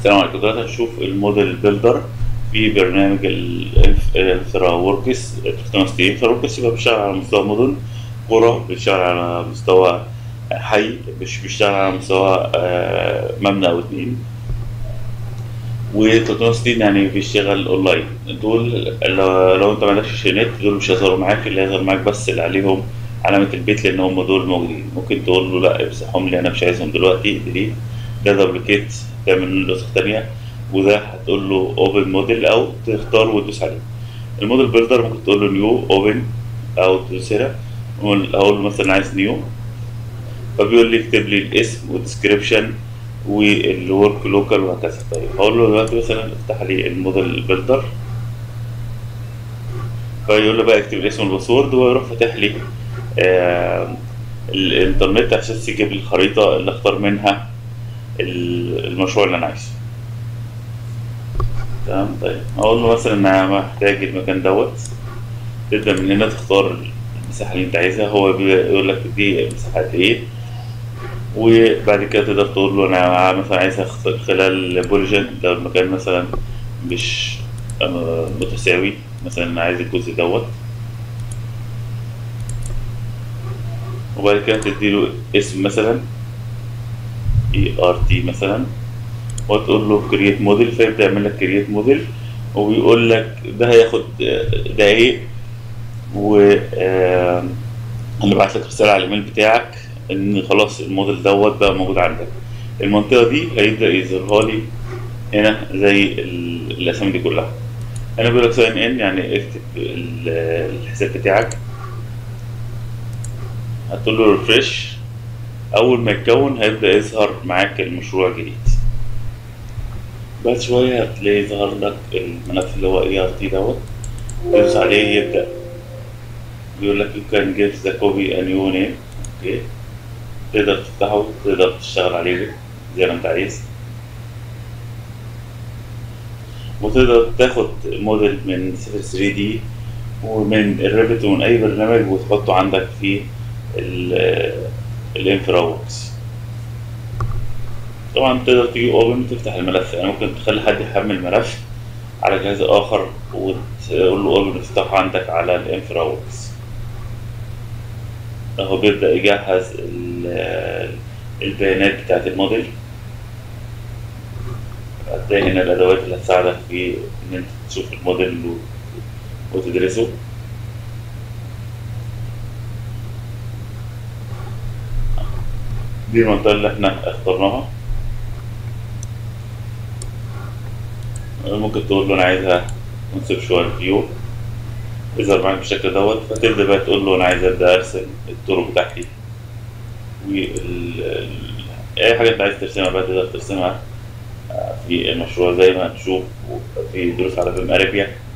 السلام عليكم دلوقتي هنشوف الموديل بيلدر في برنامج الانفرا وركس 360 انفرا وركس يبقى بيشتغل على مستوى مدن قرى بيشتغل على مستوى حي مش بيشتغل على مستوى آه، مبنى او اتنين و 360 يعني بيشتغل اونلاين دول لو, لو انت ما عندكش نت دول مش هيظهروا معاك اللي هيظهر معاك بس اللي عليهم علامة البيت لان هم دول موجودين ممكن تقول له لا امسحهم لي انا مش عايزهم دلوقتي ديليت ده دبليكيت تعمل نسخة تانية وده هتقول له اوبن موديل او تختار وتدوس عليه الموديل بيلدر ممكن تقول له نيو اوبن او تدوس هنا اقول له مثلا عايز نيو فبيقول لي اكتب لي الاسم والديسكريبشن والورك لوكال وهكذا طيب هقول له دلوقتي مثلا افتح لي الموديل بيلدر فيقول له بقى اكتب الاسم والباسورد ويروح فاتح لي آه الانترنت عشان يجيب لي الخريطة اللي اختار منها المشروع اللي انا عايزه تمام طيب اقول له مثلا انا محتاج المكان دوت تبدا من هنا تختار المساحه اللي انت عايزها هو بيقول لك دي مساحه قد ايه وبعد كده تقدر تقول له انا مثلا عايز خلال بوليجن لو المكان مثلا مش متساوي مثلا انا عايز الجزء دوت وبعد كده تديله اسم مثلا اي ار تي مثلا وتقول له كرييت موديل فيبدا يعمل لك كرييت موديل وبيقول لك ده هياخد دقايق و هنبعت لك رساله على الايميل بتاعك ان خلاص الموديل دوت بقى موجود عندك المنطقه دي هيبدا يظهرها لي هنا زي الاسامي دي كلها هنا بيقول لك ساين ان يعني اكتب الحساب بتاعك هتقول له ريفرش اول ما يتكون هيبدا يظهر معاك المشروع الجديد بعد شوية هتلاقي ظهر لك الملف اللي هو اي ار تي دوت تدوس عليه يبدأ بيقول لك you can give the copy a new name اوكي تقدر تفتحه تقدر تشتغل عليه زي ما انت عايز وتقدر تاخد موديل من صفر 3 دي ومن الريفت ومن اي برنامج وتحطه عندك في الانفرا ووركس طبعا تقدر تيجي اوبن وتفتح الملف يعني ممكن تخلي حد يحمل ملف على جهاز اخر وتقول له اوبن افتحه عندك على الانفرا ووركس اهو بيبدا يجهز البيانات بتاعت الموديل هتلاقي هنا الادوات اللي هتساعدك في ان انت تشوف الموديل وتدرسه دي المنطقة اللي احنا اخترناها ممكن تقول له انا عايزها كونسبشوال فيو يظهر معاك بالشكل دوت فتبدا بقى تقول له انا عايز ابدا ارسم الطرق بتاعتي وال اي حاجه انت عايز ترسمها بقى تقدر ترسمها في المشروع زي ما هنشوف في دروس على فيلم اريبيا